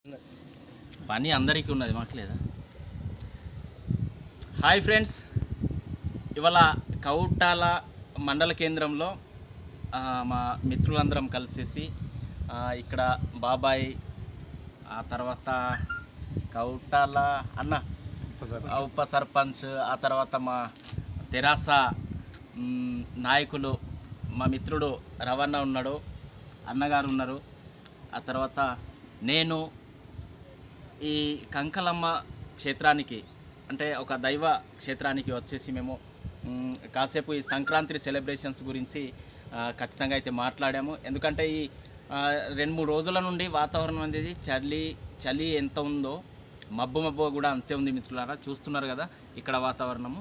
పని అందరికీ ఉన్నది మాకు లేదా హాయ్ ఫ్రెండ్స్ ఇవాళ కౌటాల మండల కేంద్రంలో ఆ, మా మిత్రులందరం కలిసేసి ఆ, ఇక్కడ బాబాయ్ ఆ తర్వాత కౌటాల అన్న ఆ ఉప సర్పంచ్ ఆ తర్వాత మా తెరాస మ్, నాయకులు మా మిత్రుడు రవణ ఉన్నాడు అన్నగారు ఉన్నారు ఆ తర్వాత నేను ఈ కంకలమ్మ క్షేత్రానికి అంటే ఒక దైవ క్షేత్రానికి వచ్చేసి మేము మ్, కాసేపు ఈ సంక్రాంతి సెలబ్రేషన్స్ గురించి ఆ, ఖచ్చితంగా అయితే మాట్లాడాము ఎందుకంటే ఈ ఆ, రెండు మూడు రోజుల నుండి వాతావరణం అనేది చలి చలి ఎంత ఉందో మబ్బు మబ్బు కూడా అంతే ఉంది మిత్రులారా చూస్తున్నారు కదా ఇక్కడ వాతావరణము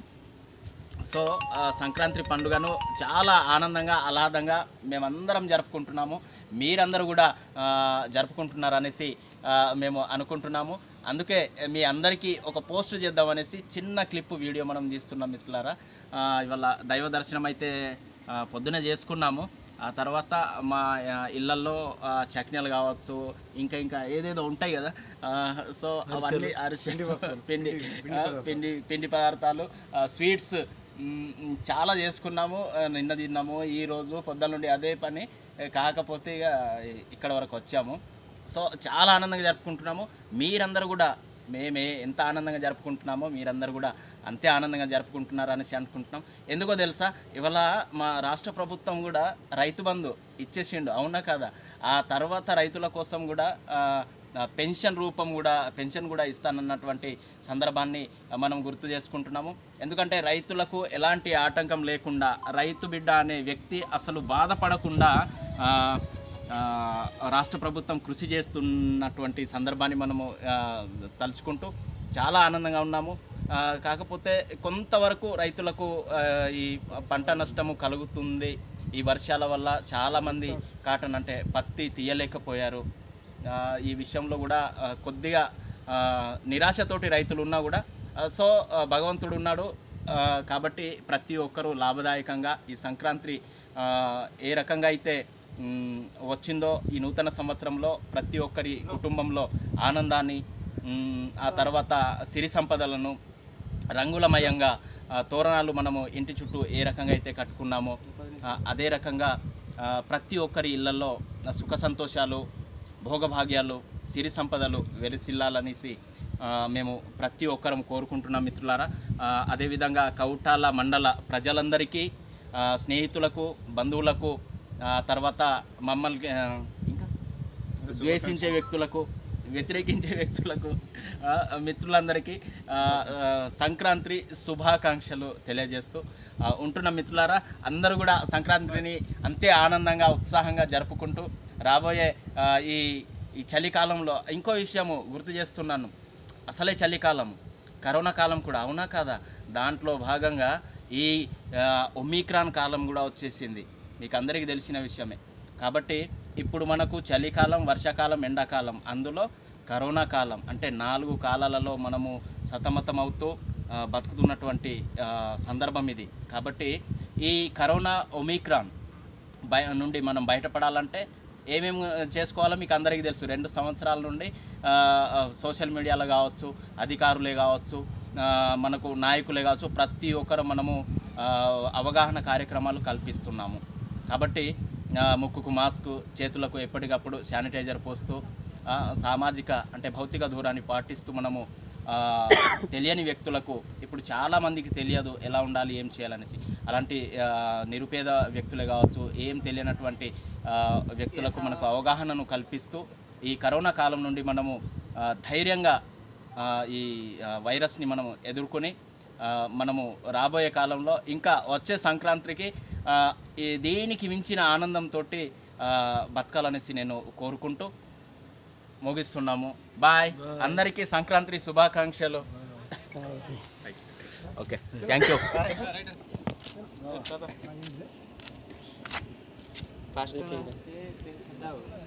సో ఆ, సంక్రాంతి పండుగను చాలా ఆనందంగా ఆహ్లాదంగా మేమందరం జరుపుకుంటున్నాము మీరందరూ కూడా ఆ, జరుపుకుంటున్నారు అనేసి ఆ, మేము అనుకుంటున్నాము అందుకే మీ అందరికీ ఒక పోస్ట్ చేద్దామనేసి చిన్న క్లిప్ వీడియో మనం తీస్తున్నాం మిత్రులారా ఆ, ఇవాళ దైవ దర్శనం అయితే ఆ, పొద్దునే చేసుకున్నాము ఆ తర్వాత మా ఆ, ఇళ్ళల్లో ఆ, చట్నీలు కావచ్చు ఇంకా ఇంకా ఏదేదో ఉంటాయి కదా ఆ, సో అవన్నీ అరిసెలు పిండి ఆ, పిండి పిండి పదార్థాలు ఆ, స్వీట్స్ మ్, మ్, చాలా చేసుకున్నాము ఆ, నిన్న తిన్నాము ఈ రోజు పొద్దున్న నుండి అదే పని ఏ, కాకపోతే ఇక ఇక్కడ వరకు వచ్చాము సో చాలా ఆనందంగా జరుపుకుంటున్నాము మీరందరూ కూడా మేమే ఎంత ఆనందంగా జరుపుకుంటున్నామో మీరందరూ కూడా అంతే ఆనందంగా జరుపుకుంటున్నారు అనేసి అనుకుంటున్నాం ఎందుకో తెలుసా ఇవాళ మా రాష్ట్ర ప్రభుత్వం కూడా రైతు బంధు ఇచ్చేసిండు అవునా కదా ఆ తర్వాత రైతుల కోసం కూడా ఆ, ఆ, పెన్షన్ రూపం కూడా పెన్షన్ కూడా ఇస్తానన్నటువంటి సందర్భాన్ని మనం గుర్తు చేసుకుంటున్నాము ఎందుకంటే రైతులకు ఎలాంటి ఆటంకం లేకుండా రైతు బిడ్డ అనే వ్యక్తి అసలు బాధపడకుండా ఆ, ఆ, రాష్ట్ర ప్రభుత్వం కృషి చేస్తున్నటువంటి సందర్భాన్ని మనము ఆ, తలుచుకుంటూ చాలా ఆనందంగా ఉన్నాము ఆ, కాకపోతే కొంతవరకు రైతులకు ఆ, ఈ పంట నష్టము కలుగుతుంది ఈ వర్షాల వల్ల చాలామంది కాటన్ అంటే పత్తి తీయలేకపోయారు ఆ, ఈ విషయంలో కూడా ఆ, కొద్దిగా ఆ, నిరాశతోటి రైతులు ఉన్నా కూడా ఆ, సో ఆ, భగవంతుడు ఉన్నాడు ఆ, కాబట్టి ప్రతి ఒక్కరూ లాభదాయకంగా ఈ సంక్రాంతి ఆ, ఏ రకంగా అయితే మ్, వచ్చిందో ఈ నూతన సంవత్సరంలో ప్రతి ఒక్కరి కుటుంబంలో ఆనందాన్ని మ్, ఆ తర్వాత సిరి సంపదలను రంగులమయంగా ఆ, తోరణాలు మనము ఇంటి చుట్టూ ఏ రకంగా అయితే కట్టుకున్నామో ఆ, అదే రకంగా ఆ, ప్రతి ఒక్కరి ఇళ్లలో సుఖ సంతోషాలు భోగభాగ్యాలు సిరి సంపదలు వెలిసిల్లాలనేసి ఆ, మేము ప్రతి ఒక్కరం కోరుకుంటున్నాం మిత్రులారా ఆ, అదేవిధంగా కౌటాల మండల ప్రజలందరికీ ఆ, స్నేహితులకు బంధువులకు ఆ, తర్వాత మమ్మల్ని ఆ, ఇంకా ద్వేషించే వ్యక్తులకు వ్యతిరేకించే వ్యక్తులకు ఆ, మిత్రులందరికీ ఆ, ఆ, సంక్రాంతి శుభాకాంక్షలు తెలియజేస్తూ ఆ, ఉంటున్న మిత్రులారా అందరూ కూడా సంక్రాంతిని అంతే ఆనందంగా ఉత్సాహంగా జరుపుకుంటూ రాబోయే ఆ, ఈ ఈ చలికాలంలో ఇంకో విషయము గుర్తు చేస్తున్నాను అసలే చలికాలం కరోనా కాలం కూడా అవునా కాదా దాంట్లో భాగంగా ఈ ఆ, ఒమిక్రాన్ కాలం కూడా వచ్చేసింది మీకు అందరికీ తెలిసిన విషయమే కాబట్టి ఇప్పుడు మనకు చలికాలం వర్షాకాలం ఎండాకాలం అందులో కరోనా కాలం అంటే నాలుగు కాలాలలో మనము సతమతం అవుతూ ఆ, బతుకుతున్నటువంటి ఆ, సందర్భం ఇది కాబట్టి ఈ కరోనా ఒమిక్రాన్ బయ నుండి మనం బయటపడాలంటే ఏమేమి చేసుకోవాలో మీకు అందరికీ తెలుసు రెండు సంవత్సరాల నుండి ఆ, ఆ, సోషల్ మీడియాలో కావచ్చు అధికారులే కావచ్చు ఆ, మనకు నాయకులే కావచ్చు ప్రతి ఒక్కరు మనము ఆ, అవగాహన కార్యక్రమాలు కల్పిస్తున్నాము కాబట్టి ఆ, ముక్కుకు మాస్క్ చేతులకు ఎప్పటికప్పుడు శానిటైజర్ పోస్తూ ఆ, సామాజిక అంటే భౌతిక దూరాన్ని పాటిస్తూ మనము ఆ, తెలియని వ్యక్తులకు ఇప్పుడు చాలా మందికి తెలియదు ఎలా ఉండాలి ఏం చేయాలనేసి అలాంటి ఆ, నిరుపేద వ్యక్తులే కావచ్చు ఏం తెలియనటువంటి ఆ, వ్యక్తులకు మనకు అవగాహనను కల్పిస్తూ ఈ కరోనా కాలం నుండి మనము ఆ, ధైర్యంగా ఆ, ఈ ఆ, వైరస్ని మనం ఎదుర్కొని ఆ, మనము రాబోయే కాలంలో ఇంకా వచ్చే సంక్రాంతికి ఆ, ఈ దేనికి మించిన ఆనందంతో బతకాలనేసి నేను కోరుకుంటూ ముగిస్తున్నాము బాయ్ అందరికీ సంక్రాంతి శుభాకాంక్షలు ఓకే థ్యాంక్ యూ ఫాస్ట్